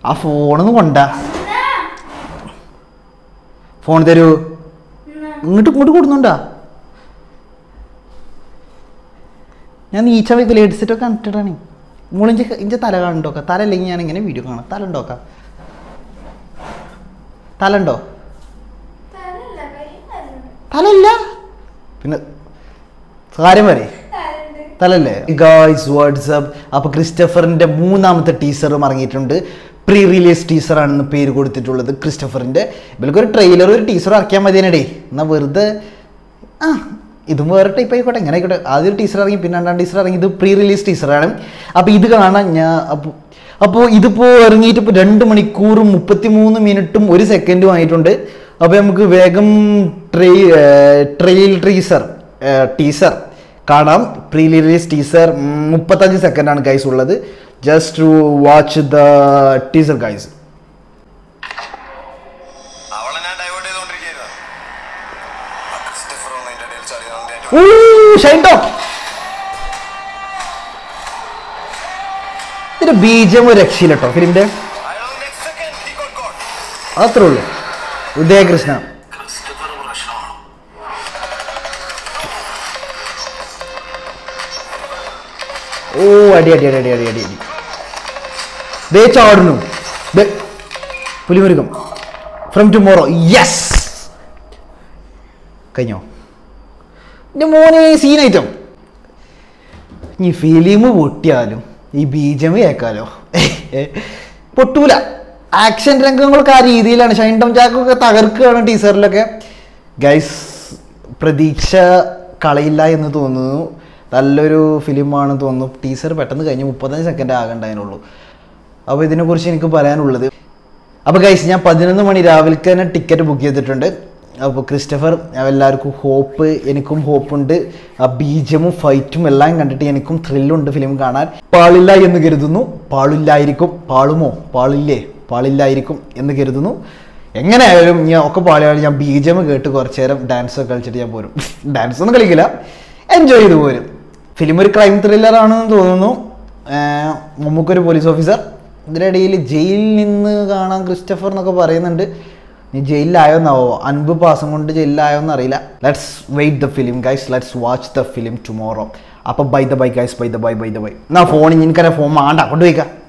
ആ ഫോണൊന്നും കൊണ്ടാ ഫോൺ തരൂ ഇങ്ങോട്ട് ഇങ്ങോട്ട് കൊടുന്നുണ്ടാ ഞാൻ നീച്ച വയ്ക്കില്ല ഹെഡ്സെറ്റ് ഒക്കെ കണക്റ്റഡ് ആണ് മുളിഞ്ച് ഇഞ്ച തല കണ്ടോക്ക തല അല്ലെങ്കിൽ ഞാൻ ഇങ്ങനെ വീഡിയോ കാണാം തല ഉണ്ടോക്ക തല ഉണ്ടോ തലയില്ല പിന്നെ കാര്യം പറയേ തലല്ലേ ഗായ്സ് വാട്സപ്പ് അപ്പോൾ ക്രിസ്റ്റഫറിൻ്റെ മൂന്നാമത്തെ ടീസറും ഇറങ്ങിയിട്ടുണ്ട് പ്രീ റിലീസ് ടീസറാണെന്ന് പേര് കൊടുത്തിട്ടുള്ളത് ക്രിസ്റ്റഫറിൻ്റെ ഇവർക്ക് ഒരു ട്രെയിലർ ഒരു ടീസർ ഇറക്കിയാൽ മതിയേനടേ എന്നാൽ വെറുതെ ആ ഇതും വേറെ ടൈപ്പ് ആയിക്കോട്ടെ എങ്ങനെ ആയിക്കോട്ടെ ആദ്യം ഒരു ടീസർ ഇറങ്ങി പിന്നെ രണ്ടാം ടീസർ ഇറങ്ങി ഇത് പ്രീ റിലീസ് ടീസറാണ് അപ്പോൾ ഇത് കാണാൻ ഞാൻ അപ്പോൾ അപ്പോൾ ഇതിപ്പോൾ ഇറങ്ങിയിട്ട് ഇപ്പോൾ രണ്ട് മണിക്കൂറും മുപ്പത്തി മൂന്ന് മിനിറ്റും ഒരു സെക്കൻഡും ആയിട്ടുണ്ട് അപ്പോൾ നമുക്ക് വേഗം ട്രെയി ട്രെയിൽ ടീസർ ടീസർ കാണാം പ്രീ റിലീസ് ടീസർ മുപ്പത്തഞ്ച് സെക്കൻഡാണ് ഗൈസ് ഉള്ളത് just to watch the teaser guys അവളെ ഞാൻ ഡൈവേർട്ട് ചെയ്തോണ്ടിരിക്കുകയായിരുന്നു ആ ക്രിസ്റ്റഫർ ഒന്ന് അതിന്റെ ഇടയിൽ ചാടി അവന്റെ ഷൈൻ ടോപ്പ് ഇതിന്റെ ബീജം ഒരു രക്ഷയില്ല കേട്ടോ ഫിലിമിന്റെ അയാൾ next second he got god അത്രേ ഉള്ളൂ ഉദയകൃഷ്ണ ക്രിസ്റ്റഫർ പ്രശ്നമാണ് ഓ അടി അടി അടി അടി അടി അടി അടി ദേ ചാടുന്നു ദേ പുലിമുരുകം ഫ്രം ടുമോറോ യെസ് കഴിഞ്ഞോ എൻ്റെ മോനെ സീൻ ഐറ്റം ഇനി ഫിലിം പൊട്ടിയാലും ഈ ബീജം കേൾക്കാലോ പൊട്ടൂല ആക്ഷൻ രംഗങ്ങളൊക്കെ ആ രീതിയിലാണ് ഷൈൻ ടോം ചാക്കൊക്കെ തകർക്കുകയാണ് ടീസറിലൊക്കെ ഗൈസ് പ്രതീക്ഷ കളയില്ല എന്ന് തോന്നുന്നു നല്ലൊരു ഫിലിമാണെന്ന് തോന്നുന്നു ടീസർ പെട്ടെന്ന് കഴിഞ്ഞ് മുപ്പത്തഞ്ച് സെക്കൻഡ് ആകണ്ടായിരുന്നുള്ളൂ അപ്പോൾ ഇതിനെക്കുറിച്ച് എനിക്ക് പറയാനുള്ളത് അപ്പോൾ ഗൈസ് ഞാൻ പതിനൊന്ന് മണി രാവിലെ തന്നെ ടിക്കറ്റ് ബുക്ക് ചെയ്തിട്ടുണ്ട് അപ്പോൾ ക്രിസ്റ്റഫർ എല്ലാവർക്കും ഹോപ്പ് എനിക്കും ഹോപ്പുണ്ട് ആ ബീജമും ഫൈറ്റും എല്ലാം കണ്ടിട്ട് എനിക്കും ത്രില്ലുണ്ട് ഫിലിം കാണാൻ പാളില്ല എന്ന് കരുതുന്നു പാളില്ലായിരിക്കും പാളുമോ പാളില്ലേ പാളില്ലായിരിക്കും എന്ന് കരുതുന്നു എങ്ങനെയായാലും ഞാൻ ഒക്കെ പാളിയാലും ഞാൻ ബീജം കേട്ട് കുറച്ച് നേരം ഡാൻസ് ഒക്കെ കളിച്ചിട്ട് ഞാൻ പോരും ഡാൻസ് ഒന്നും കളിക്കില്ല എൻജോയ് ചെയ്ത് പോരും ഫിലിം ഒരു ക്രൈം ത്രില്ലർ ആണെന്ന് തോന്നുന്നു ഏർ മമ്മൂക്കൊരു പോലീസ് ഓഫീസർ ഇതിനിടയിൽ ജയിലിൽ നിന്ന് കാണാൻ ക്രിസ്റ്റഫർ എന്നൊക്കെ പറയുന്നുണ്ട് നീ ജയിലിലായോന്നാവോ അൻപ് പാസം കൊണ്ട് ജയിലിലായോന്ന് അറിയില്ല let's wait the film guys let's watch the film tomorrow അപ്പോൾ bye the bye guys bye the bye bye the bye എന്നാ ഫോൺ എനിക്കറിയാം ഫോൺ മാണ്ട കൊണ്ടുപോയിക്കാം